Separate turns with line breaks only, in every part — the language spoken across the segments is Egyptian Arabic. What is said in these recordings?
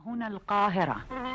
هنا القاهرة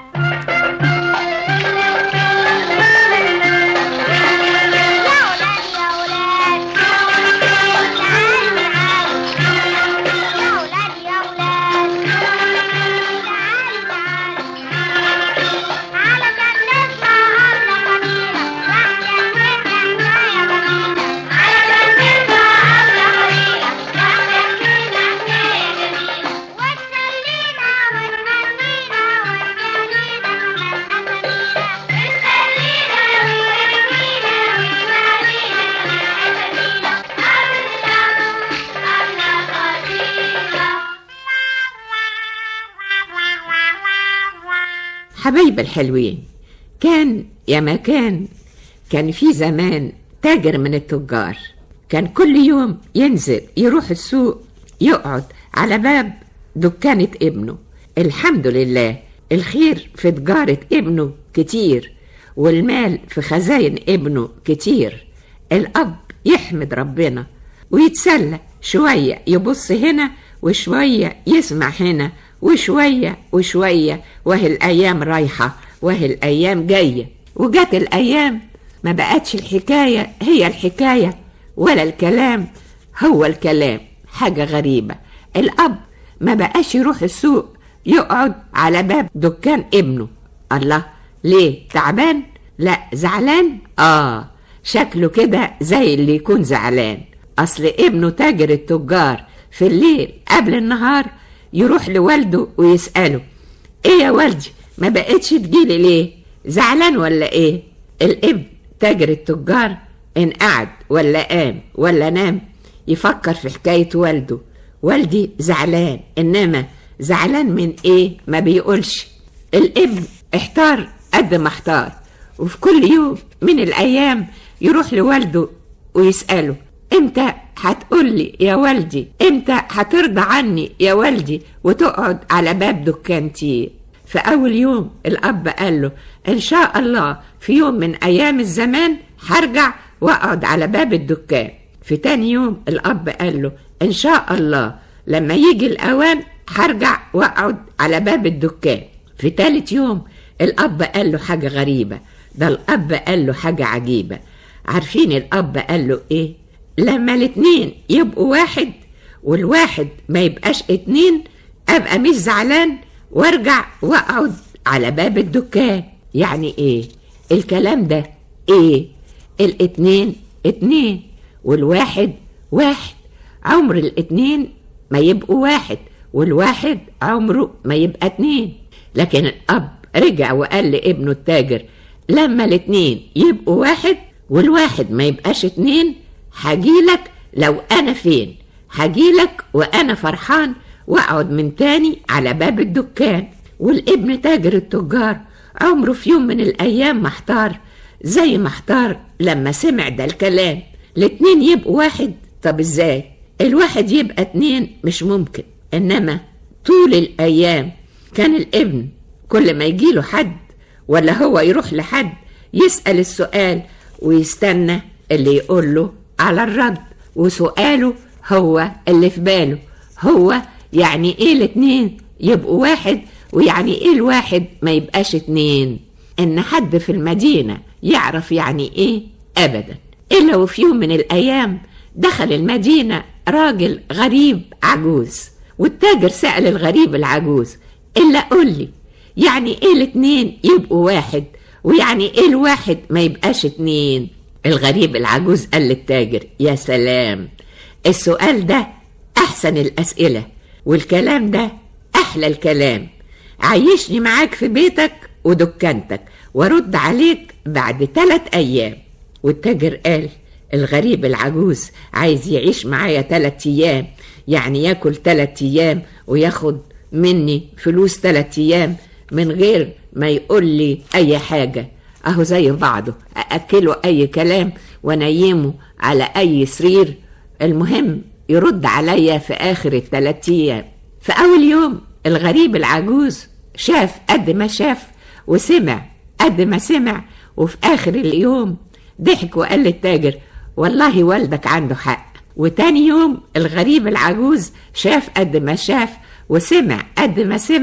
حبايب الحلوين كان يا ما كان كان في زمان تاجر من التجار كان كل يوم ينزل يروح السوق يقعد على باب دكانة ابنه الحمد لله الخير في تجارة ابنه كتير والمال في خزاين ابنه كتير الأب يحمد ربنا ويتسلى شوية يبص هنا وشوية يسمع هنا وشوية وشوية وهي الأيام رايحة وهي الأيام جاية وجات الأيام ما بقتش الحكاية هي الحكاية ولا الكلام هو الكلام حاجة غريبة الأب ما بقاش يروح السوق يقعد على باب دكان ابنه الله ليه تعبان لا زعلان آه شكله كده زي اللي يكون زعلان أصل ابنه تاجر التجار في الليل قبل النهار يروح لوالده ويسأله ايه يا والدي ما بقتش تجيلي ليه زعلان ولا ايه الابن تاجر التجار ان قعد ولا قام ولا نام يفكر في حكاية والده والدي زعلان انما زعلان من ايه ما بيقولش الابن احتار قد ما احتار وفي كل يوم من الايام يروح لوالده ويسأله امتى هتقولي يا والدي امتى هترضى عني يا والدي وتقعد على باب دكانتي في اول يوم الاب قال له ان شاء الله في يوم من ايام الزمان هرجع واقعد على باب الدكان في تاني يوم الاب قال له ان شاء الله لما يجي الاوان هرجع واقعد على باب الدكان في تالت يوم الاب قال له حاجه غريبه ده الاب قال له حاجه عجيبه عارفين الاب قال له ايه لما الاتنين يبقوا واحد والواحد ما يبقاش اتنين ابقى مش زعلان وارجع واقعد على باب الدكان يعني ايه الكلام ده ايه الاتنين اتنين والواحد واحد عمر الاتنين ما يبقوا واحد والواحد عمره ما يبقى اتنين لكن الاب رجع وقال لابنه التاجر لما الاتنين يبقوا واحد والواحد ما يبقاش اتنين هجيلك لو انا فين هجيلك وانا فرحان واقعد من تاني على باب الدكان والابن تاجر التجار عمره في يوم من الايام ما احتار زي ما احتار لما سمع ده الكلام الاتنين يبقوا واحد طب ازاي الواحد يبقى اتنين مش ممكن انما طول الايام كان الابن كل ما يجيله حد ولا هو يروح لحد يسأل السؤال ويستنى اللي يقول له على الرد وسؤاله هو اللي في باله هو يعني ايه الاتنين يبقوا واحد ويعني ايه الواحد ما يبقاش اتنين ان حد في المدينة يعرف يعني ايه ابدا الا وفي يوم من الايام دخل المدينة راجل غريب عجوز والتاجر سأل الغريب العجوز الا قول لي يعني ايه الاتنين يبقوا واحد ويعني ايه الواحد ما يبقاش اتنين الغريب العجوز قال للتاجر يا سلام السؤال ده احسن الاسئله والكلام ده احلى الكلام عيشني معاك في بيتك ودكانتك وارد عليك بعد ثلاث ايام والتاجر قال الغريب العجوز عايز يعيش معايا ثلاث ايام يعني ياكل ثلاث ايام وياخد مني فلوس ثلاث ايام من غير ما يقول لي اي حاجه اهو زي بعضه ااكله اي كلام وانيمه على اي سرير المهم يرد عليا في اخر الثلاث ايام في اول يوم الغريب العجوز شاف قد ما شاف وسمع قد ما سمع وفي اخر اليوم ضحك وقال للتاجر والله والدك عنده حق وتاني يوم الغريب العجوز شاف قد ما شاف وسمع قد ما سمع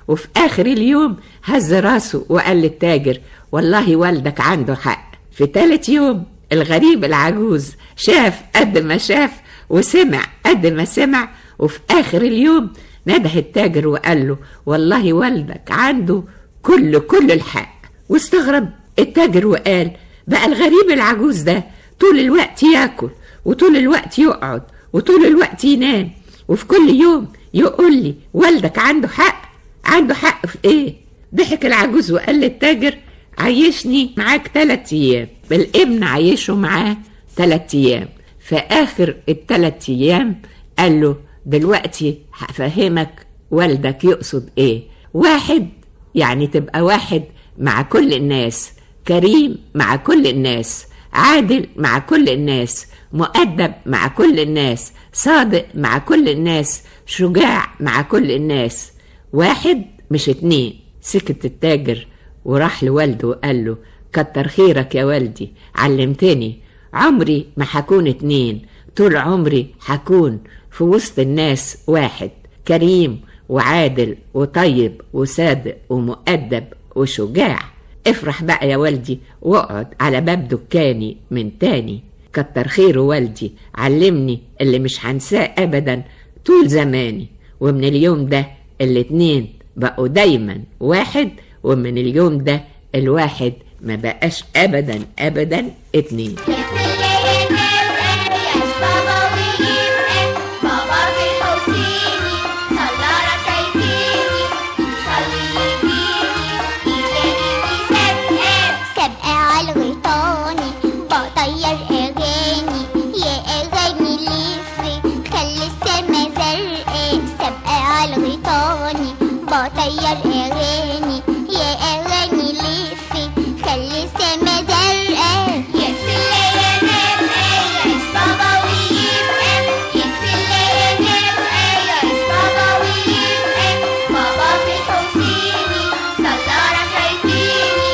وفي آخر اليوم هز راسه وقال للتاجر والله والدك عنده حق في تالت يوم الغريب العجوز شاف قد ما شاف وسمع قد ما سمع وفي آخر اليوم نده التاجر وقال له والله والدك عنده كل كل الحق واستغرب التاجر وقال بقى الغريب العجوز ده طول الوقت ياكل وطول الوقت يقعد وطول الوقت ينام وفي كل يوم يقول لي والدك عنده حق عنده حق في ايه ضحك العجوز وقال للتاجر عيشني معاك تلات ايام الابن عيشه معاه تلات ايام في اخر التلات ايام قال له دلوقتي هفهمك والدك يقصد ايه واحد يعني تبقى واحد مع كل الناس كريم مع كل الناس عادل مع كل الناس مؤدب مع كل الناس صادق مع كل الناس شجاع مع كل الناس واحد مش اتنين سكت التاجر وراح لوالده وقال له كتر خيرك يا والدي علمتني عمري ما هكون اتنين طول عمري هكون في وسط الناس واحد كريم وعادل وطيب وصادق ومؤدب وشجاع افرح بقى يا والدي واقعد على باب دكاني من تاني كتر خيره والدي علمني اللي مش هنساه ابدا طول زماني ومن اليوم ده الاتنين بقوا دايما واحد ومن اليوم ده الواحد ما بقاش ابدا ابدا اتنين
سابقة على الغيطاني بطير أغاني يا أغاني لفي خلي السما زرقاء سابقة على الغيطاني بطير أغاني يا أغاني لفي خلي السما زرقاء يا سلا يا نبقى يا بابا ويبقى يا سلا يا نبقى يا بابا ويبقى بابا في حسيني صلى ركعتيني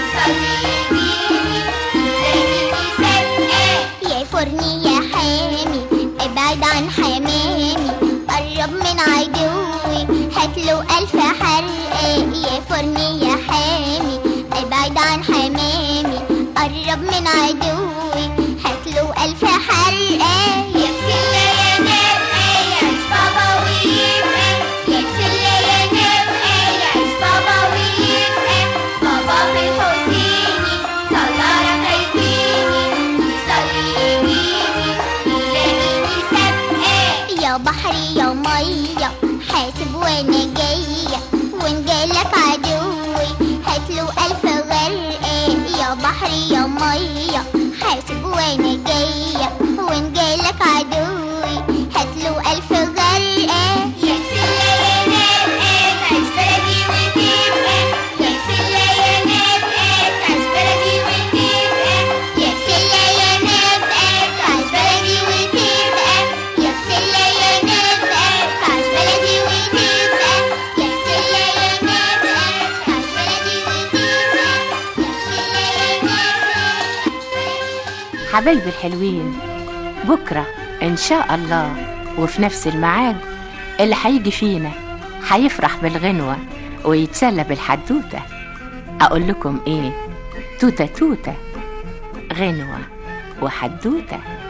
يا فرني يا حامي ابعد عن حمامي قرب من عدوي هاتله ألف حرقة يا فرني يا حامي ابعد عن حمامي قرب من عدوي هاتله ألف حرقة يا بسلة يا نبقى يا بابا ويبقى يا بسلة يا نبقى يا بابا ويبقى بابا في حسيني صلى ركعتيني يصلي يجيني يلاقيني سابقة يا بحري يا مية حاسب وانا جاية وان جالك عدوي هاتله ألف غرقة يا بحري يا مية حاسب وانا جاية وان جالك عدوي هاتله ألف غرقة يا سلة يا نبقى تعيش بلدي وتبقى يا سلة يا نبقى تعيش بلدي وتبقى يا سلة يا نبقى تعيش بلدي وتبقى يا سلة يا نبقى تعيش بلدي وتبقى يا سلة يا نبقى تعيش بلدي وتبقى يا سلة يا نبقى
حبايبي الحلوين بكرة إن شاء الله وفي نفس الميعاد اللي هيجي فينا هيفرح بالغنوة ويتسلى بالحدوتة أقول لكم إيه توتة توتة غنوة وحدوتة